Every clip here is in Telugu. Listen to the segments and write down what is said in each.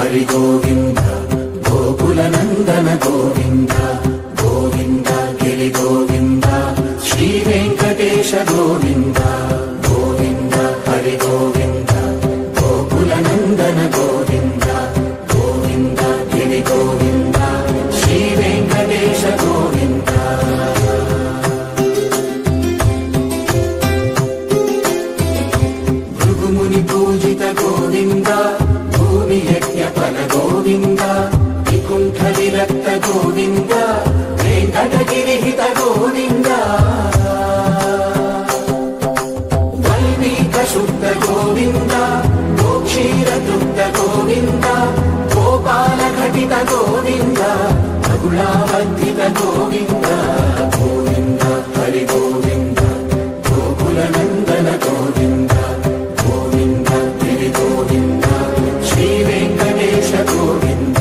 హరి గోవింద గోకుల నందన గోవింద గోవింద గిరి గోవింద శ్రీ వెంకటేశ గోవింద గోవింద హరి గోవింద గోకుల నందన గోవింద గోవింద గిరి గోవింద శ్రీ వెంకటేశ గోవింద భృగుముని పూజిత గోవింద భూమి యజ్ఞ ఫల గోవింద వికుంఠ విరక్త గోవింద వెంకటగిరిహిత గోవింద వైదిక శుద్ధ గోవింద గోక్షీర తృప్త గోవింద గోపాల ఘటిత గోవింద బహుళావర్ధిత గోవింద గోవింద హరి గోవింద గోకుల నందన గోవింద గోవింద గిరి గోవింద శ్రీ వెంకటేశ గోవింద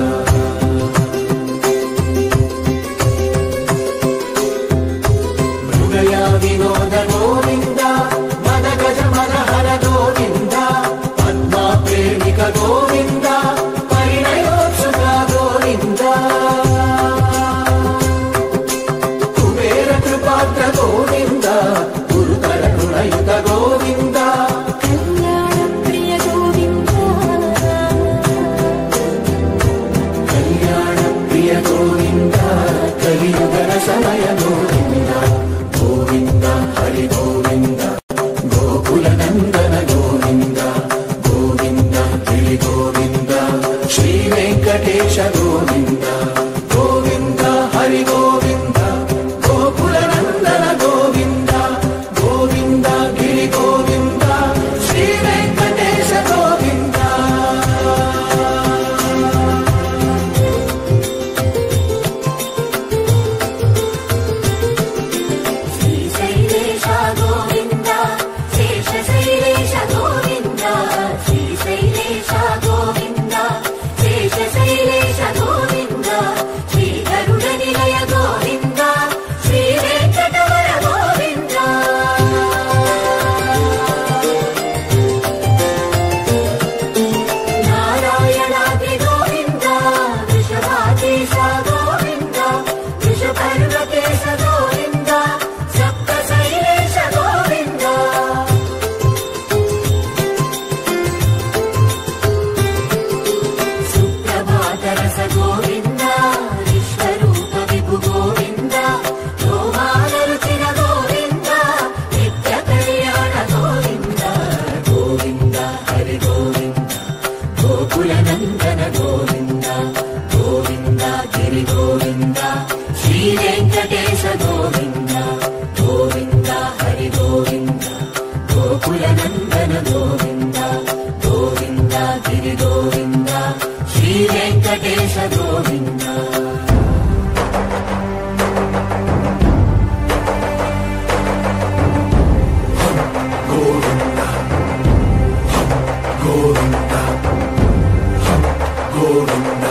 హృదయ వినోద గోవింద మద గజ మద హర గోవింద పద్మా ప్రేమిక గోవింద పరిణయోత్సుక గోవింద కుబేర కృపాత్ర గోవింద గురుతర గుణయుత గోవింద కళ్యాణప్రియ గోవింద కళ్యాణ ప్రియ గోవింద కలియుగ సమయ గోవింద గోవింద హరి గోవింద గోకుల నందన గోవింద గోవింద గిరి గోవింద శ్రీ వెంకటేశ గోవింద గోవింద హరి గోవింద గోకుల నందన గోవింద గోవింద గిరి గోవింద శ్రీ వెంకటేశ గోవింద శ్రీశైలేశ గోవింద శేషశైలేశ గోవింద శ్రీశైలేశ గోవింద శేషశైలేశ గోవింద శ్రీ గరుడ నిలయ గోవింద శ్రీ వెంకటవర గోవింద నారాయణాద్రి గోవింద వృషభాకేశ గోవింద వృషపర్వకేశ గోవింద సప్త శైలేశ గోవింద సుప్రభాతరస గోవింద విశ్వరూప విభు గోవింద గోమాల రుచిర గోవింద నిత్య కళ్యాణ గోవింద గోవింద హరి గోవింద గోకుల నందన గోవింద గోవింద గిరి గోవింద శ్రీ వెంకటేశ గోవింద గోవింద హరి గోవింద గోకుల నందన గోవింద గోవింద గిరి గోవింద శ్రీ వెంకటేశ గోవింద గోవింద గోవింద గోవింద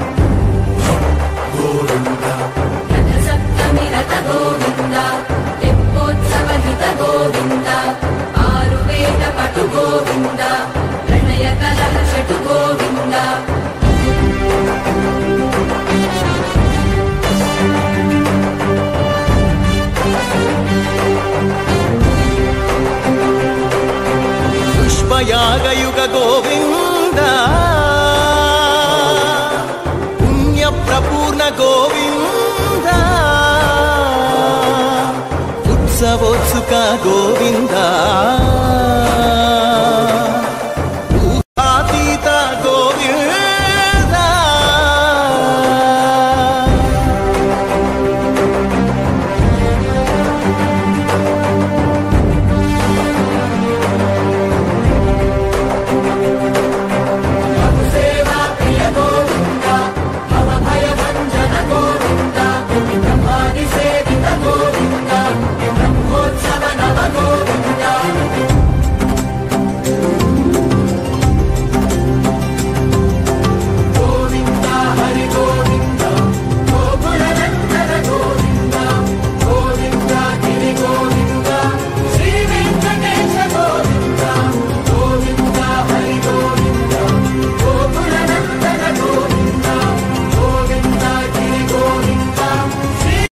గోవింద సప్తమి రథ గోవింద తెప్పోత్సవహిత గోవింద ఆరు వేద పటు గోవింద ప్రణయ కలహ షటు గోవింద పుష్పయాగయుగ గోవింద పుణ్య ప్రపూర్ణ గోవింద ఉత్సవోత్సుక గోవింద